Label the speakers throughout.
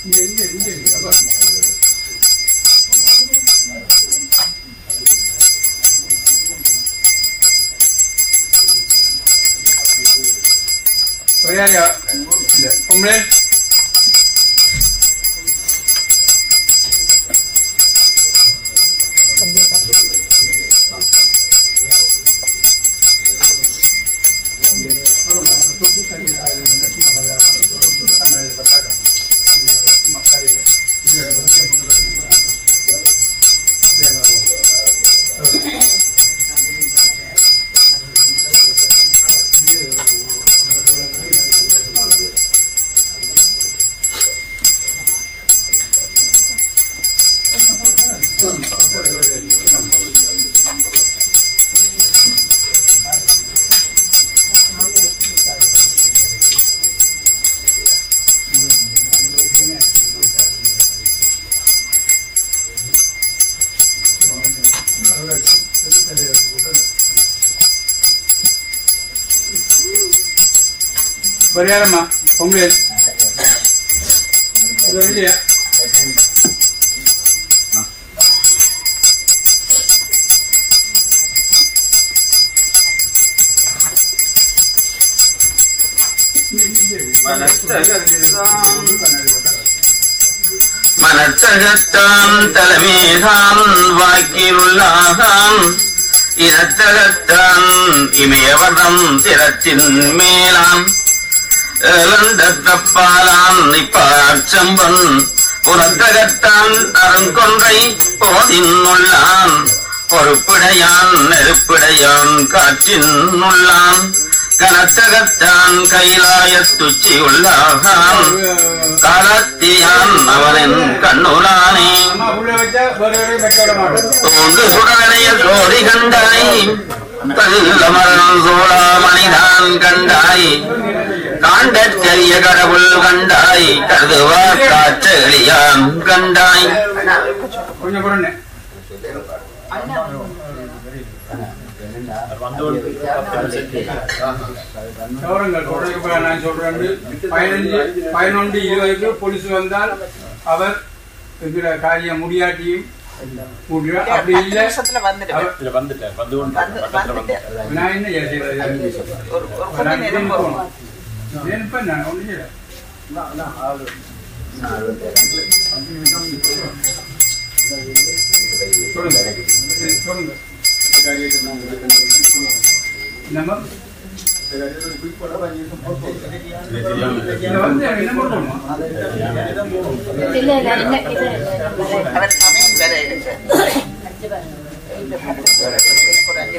Speaker 1: ஒரேடியா இல்ல உங்களே ஒரேடமா உங்களே இது இல்லையா
Speaker 2: மனத்தகத்தான் தலைமேகான் வாக்கிலுள்ளாகான் இனத்தகத்தான் இமயவரம் திறத்தின் மேலாம் ஏலந்தப்பாலான் இப்பாச்சம்பன் புறத்தகத்தான் அருங்கொன்றை போதின் உள்ளான் பொறுப்பிடையான் நெருப்பிடையான் காற்றின் உள்ளான் கனத்தகத்தான் கைலாயத்துச்சி உள்ளாகான் காலத்தியான் அவனின் கண்ணுலானே
Speaker 1: அம்மா உள்ள வச்சா வேற வேற வைக்க விட மாட்டோம்
Speaker 2: தோன்று சுடலைய சோதி கண்டாய் கல்லமரன் சோழாமணிதான் கண்டாய் காண்டற்கரிய கடவுள் கண்டாய் கருதுவார் காற்றெளியான் கண்டாய்
Speaker 1: கொஞ்சம் கொடுங்க கவரங்கள் தொடர்பு நான் சொல்றேன் பதினஞ்சு பதினொன்று இருபதுக்கு போலீஸ் வந்தால் அவர் இருக்கிற காரியம் முடியாட்டியும் முடியும் அப்படி இல்லை
Speaker 3: நிமிஷத்துல வந்துடுவேன்
Speaker 1: அவர்
Speaker 4: இதுல வந்துட்டேன் வந்து கொண்டு
Speaker 3: வந்து
Speaker 4: பக்கத்துல
Speaker 3: வந்துட்டு
Speaker 4: வந்து
Speaker 1: நான் என்ன செய்யறது
Speaker 3: ஒரு ஒரு கொஞ்ச நேரம் போகும்
Speaker 1: நினைப்பேன் நான் ஒன்றும் செய்யல சொல்லுங்க சொல்லுங்க நம்ம இங்க வந்து என்ன பண்ணணும்
Speaker 5: இல்ல இல்ல இல்ல இது
Speaker 3: அவர் சமயம் வேற இருக்கு இந்த பக்கத்துல ஒரு அஞ்சு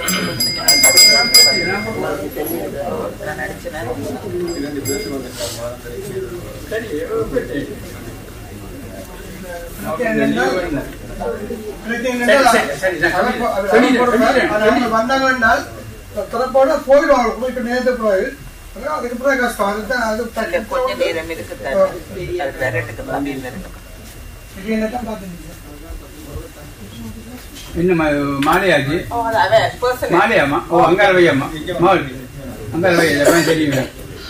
Speaker 3: நிமிஷம் நான் நடிச்சேன்
Speaker 6: வந்தாங்கன்னால் திறப்போட போயிடுவாங்க போயிட்டு நேரத்து பிறகு அதுக்கு பிறகு கஷ்டம் அதுதான் அது
Speaker 3: இல்ல கொஞ்ச நேரம் இருக்குதான் அது விரட்டுக்கு சமயம் இருக்கு
Speaker 6: என்னதான் பார்த்துருக்கீங்க
Speaker 1: என்ன மாலையாச்சு
Speaker 3: ஓ அது அவன் person
Speaker 1: மாலையாமா ஓ அங்கார வையம்மா மால் அங்கார வையா எப்பவும் தெரியும்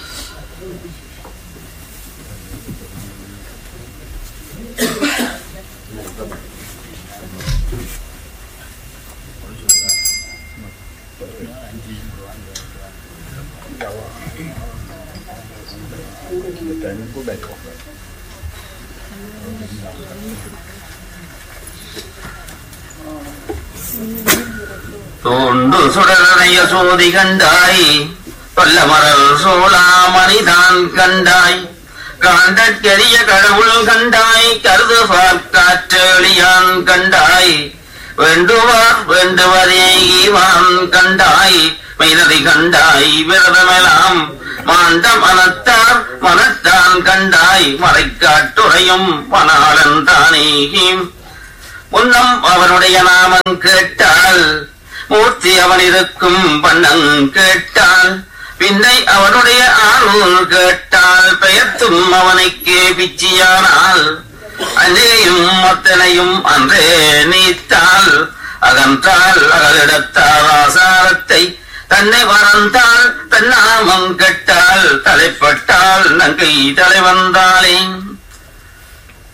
Speaker 2: தோண்டு சுடலைய சோதி கண்டாய் கொல்லமரல் சோழாமணிதான் கண்டாய் காண்டற்கரிய கடவுள் கண்டாய் கருது காற்றெளியான் கண்டாய் வேண்டுவார் வேண்டுவதே ஈவான் கண்டாய் மெய்ததி கண்டாய் விரதமெல்லாம் மாண்ட மனத்தார் மனத்தான் கண்டாய் மறைக்காட்டுறையும் மணாளன் தானே முன்னம் அவனுடைய நாமம் கேட்டால் மூர்த்தி அவன் இருக்கும் வண்ணம் கேட்டால் பின்னை அவனுடைய ஆரூர் கேட்டால் பெயர்த்தும் அவனைக்கே பிச்சியானால் அன்றையும் மத்தனையும் அன்றே நீத்தால் அகன்றால் அகலிடத்தால் ஆசாரத்தை தன்னை மறந்தால் தன்னாமம் கெட்டால் தலைப்பட்டால் நங்கை தலைவந்தாளே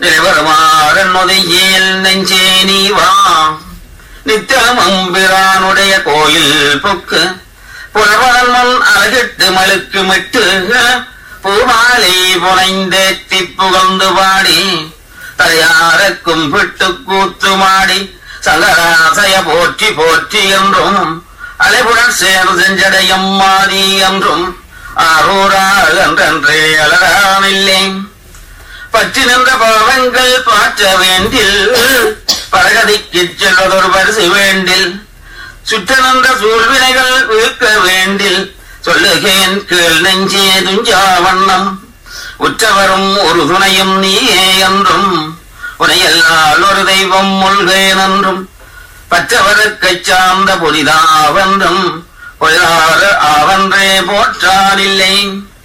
Speaker 2: நிலைவருமாறொதையேல் நெஞ்சே நீ வா நித்தமும் பிரானுடைய கோயில் பொக்கு புலவன் முன் அழகிட்டு மழுக்கு மிட்டு பூமாலை புனைந்தேத்தி புகழ்ந்து பாடி தலையாரக்கும் விட்டு கூத்துமாடி சங்கராசய போற்றி போற்றி என்றும் அலைபுடன் சேர் செஞ்சடையம் மாறி என்றும் ஆரூரா என்றென்றே அலரானில்லேன் பற்றி நின்ற பாவங்கள் பாற்ற வேண்டில் பரகதிக்குச் செல்வதொரு பரிசு வேண்டில் சுற்ற நின்ற சூழ்வினைகள் வீழ்க்க வேண்டில் சொல்லுகேன் கீழ் நெஞ்சே துஞ்சா வண்ணம் உற்றவரும் ஒரு துணையும் நீயே என்றும் உனையல்லால் ஒரு தெய்வம் முல்கேன் என்றும் பற்றவருக்கைச் சார்ந்த புரிதாவென்றும் பொழிலாறு ஆவன்றே போற்றானில்லை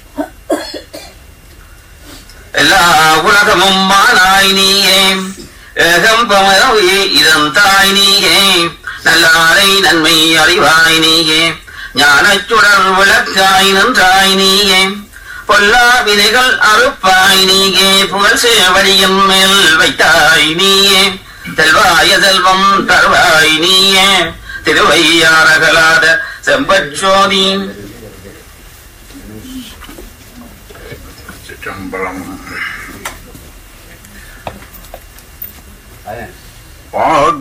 Speaker 2: எல்லா உலகமும் மானாய் நீயே ஏகம்பமரவி இதந்தாய் நீயே நல்லாரை நன்மை அறிவாய் நீயே ஞானச்சுடர் விளக்காய் நின்றாய் நீயே பொல்லா வினைகள் அறுப்பாய் நீயே புகழ் சேவடியின் மேல் வைத்தாய் நீயே செல்வாய செல்வம் தருவாய் நீயே திருவையாரகலாத செம்பச்சோதி
Speaker 4: சிற்றம்பலம் பா